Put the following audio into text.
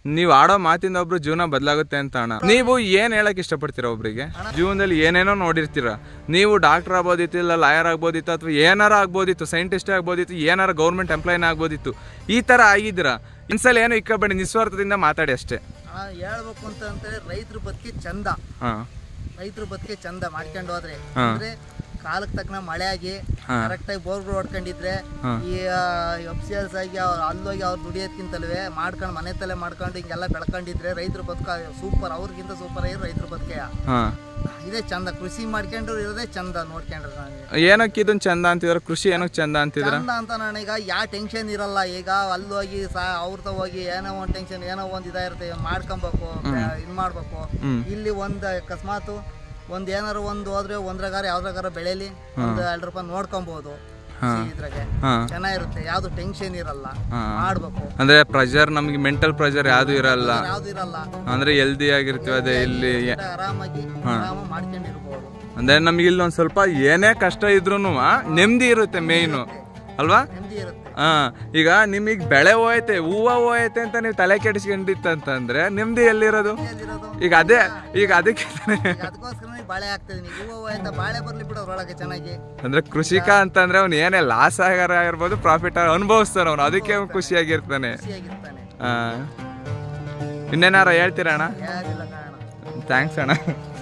ನೀವು ಆಡೋ ಮಾತಿಂದ ಒಬ್ರು ಜೀವನ ಬದಲಾಗುತ್ತೆ ಅಂತ ಅಣ್ಣ ನೀವು ಏನ್ ಹೇಳಕ್ ಇಷ್ಟಪಡ್ತೀರಾ ಒಬ್ರಿಗೆ ಜೀವನದಲ್ಲಿ ಏನೇನೋ ನೋಡಿರ್ತೀರ ನೀವು ಡಾಕ್ಟರ್ ಆಗ್ಬೋದಿತ್ತು ಇಲ್ಲ ಲಾಯರ್ ಆಗ್ಬೋದಿತ್ತು ಅಥವಾ ಏನಾರ ಆಗ್ಬೋದಿತ್ತು ಸೈಂಟಿಸ್ಟ್ ಆಗ್ಬೋದಿತ್ತು ಏನಾರ ಗೌರ್ಮೆಂಟ್ ಎಂಪ್ಲಾಯ್ನ ಆಗ್ಬೋದಿತ್ತು ಈ ತರ ಆಗಿದ್ದೀರಾ ಇನ್ಸಲ ಏನು ಇಕ್ಕಬೇಡಿ ನಿಸ್ವಾರ್ಥದಿಂದ ಮಾತಾಡಿ ಅಷ್ಟೇ ಆ, ಹೇಳ್ಬೇಕು ಅಂತ ಅಂದ್ರೆ ರೈತರ ಬದುಕಿ ಚಂದ ಹಾ ರೈತರ ಬದುಕಿ ಚಂದ ಮಾಡ್ಕೊಂಡು ಹೋದ್ರೆ ಹಾ. ಅಂದ್ರೆ ಕಾಲಕ್ಕೆ ತಕ್ಕನ ಮಳೆ ಆಗಿ ಹಾ. ಕರೆಕ್ಟಾಗಿ ಬೋರ್ಗಳು ಹೊಡ್ಕೊಂಡಿದ್ರೆ ಹಾ. ಈ ಎಫ್ ಸಿ ಎಲ್ಸ್ ಆಗಿ ಅವ್ರು ಅಲ್ಲೋಗಿ ಅವ್ರು ದುಡಿಯೋದ್ಕಿಂತಲ್ವೇ ಮಾಡ್ಕೊಂಡು ಮನೆ ತಲೆ ಮಾಡ್ಕೊಂಡು ಹಿಂಗೆಲ್ಲ ಬೆಳ್ಕೊಂಡಿದ್ರೆ ರೈತರ ಬದುಕ ಸೂಪರ್ ಅವ್ರಿಗಿಂತ ಸೂಪರ್ ಆಗಿ ರೈತರ ಬದುಕೆ ಹಾ ಇದೇ ಚಂದ ಕೃಷಿ ಮಾಡ್ಕೊಂಡ್ರು ಇರೋದೇ ಚಂದ ನೋಡ್ಕೊಂಡ್ರೆ ನನಗೆ ಏನಕ್ಕೆ ಇದನ್ನ ಚಂದ ಅಂತಿದ್ರ ಕೃಷಿ ಏನಕ್ಕೆ ಚಂದ ಅಂತಿದ್ರ ಚಂದ ಅಂತ ನನಗ ಯಾವ ಟೆನ್ಷನ್ ಇರಲ್ಲ ಈಗ ಅಲ್ಲಿ ಹೋಗಿ ಸಾ ಅವ್ರತ ಹೋಗಿ ಏನೋ ಒಂದು ಟೆನ್ಷನ್ ಏನೋ ಒಂದು ಇದಾಗಿರುತ್ತೆ ಮಾಡ್ಕೊಬೇಕು ಇದು ಮಾಡ್ಬೇಕು ಹ್ಮ್. ಇಲ್ಲಿ ಒಂದು ಅಕಸ್ಮಾತ್ ಒಂದ್ ಏನಾರು ಒಂದು ಹೋದ್ರೆ ಒಂದ್ರಗಾರ ಯಾವ್ದ್ರಗಾರ ಬೆಳೆಲಿ ಒಂದು ಎರಡು ರೂಪಾಯಿ ನೋಡ್ಕೊಬಹುದು ಇದ್ರಾಗೆ ಹಾ ಚೆನ್ನಾಗಿರುತ್ತೆ ಯಾವ್ದು ಟೆನ್ಷನ್ ಇರಲ್ಲ ಹಾ. ಮಾಡ್ಬೇಕು ಅಂದ್ರೆ ಪ್ರೆಷರ್ ನಮ್ಗೆ ಮೆಂಟಲ್ ಪ್ರೆಷರ್ ಯಾವ್ದು ಇರಲ್ಲ ಯಾವ್ದು ಇರಲ್ಲ ಅಂದ್ರೆ ಹೆಲ್ದಿ ಆಗಿರ್ತೀವಿ ಅದೇ ಇಲ್ಲಿ ಆರಾಮಾಗಿ ಆರಾಮಾಗಿ ಮಾಡ್ಕೊಂಡಿರ್ಬೋದು ಅಂದ್ರೆ ನಮ್ಗೆ ಇಲ್ಲಿ ಒಂದ್ ಸ್ವಲ್ಪ ಏನೇ ಕಷ್ಟ ಇದ್ರು ನೆಮ್ಮದಿ ಇರುತ್ತೆ ಮೇಯ್ನು ಅಲ್ವಾ ನೆಮ್ಮದಿ ಇರುತ್ತೆ ಹಾ ಈಗ ನಿಮಗೆ ಬೆಳೆ ಹೋಯ್ತೆ ಹೂವ ಹೋಯ್ತೆ ಅಂತ ನೀವು ತಲೆ ಕೆಡಿಸ್ಕೊಂಡಿತ್ತಂತಂದ್ರೆ ನೆಮ್ಮದಿ ಎಲ್ಲಿರೋದು ಎಲ್ಲಿರೋದು? ಈಗ ಅದೇ ಈಗ ಅದಕ್ಕೆ ತಾನೇ ಈಗ ಅದಕ್ಕೋಸ್ಕರ ಬಾಳೆ ಆಗ್ತದೆ ಹೂವು ಆಯ್ತಾ ಬಾಳೆ ಬರ್ಲಿ ಬಿಡೋರು ಒಳಗೆ ಚೆನ್ನಾಗಿ ಅಂದ್ರೆ ಕೃಷಿಕ ಅಂತಂದ್ರೆ ಅವ್ನು ಏನೇ ಲಾಸ್ ಆಗಾರ ಆಗಿರ್ಬೋದು ಪ್ರಾಫಿಟ್ ಅನುಭವಿಸ್ತಾನೆ ಅವನು ಅದಕ್ಕೆ ಅವ್ನು ಖುಷಿಯಾಗಿರ್ತಾನೆ ಖುಷಿಯಾಗಿರ್ತಾನೆ ಹಾ ಇನ್ನೇನಾರ ಹೇಳ್ತೀರಾ ಅಣ್ಣ ಯಾರಿಲ್ಲ ಕಾರಣ ಥ್ಯಾಂಕ್ಸ್ ಅಣ್ಣ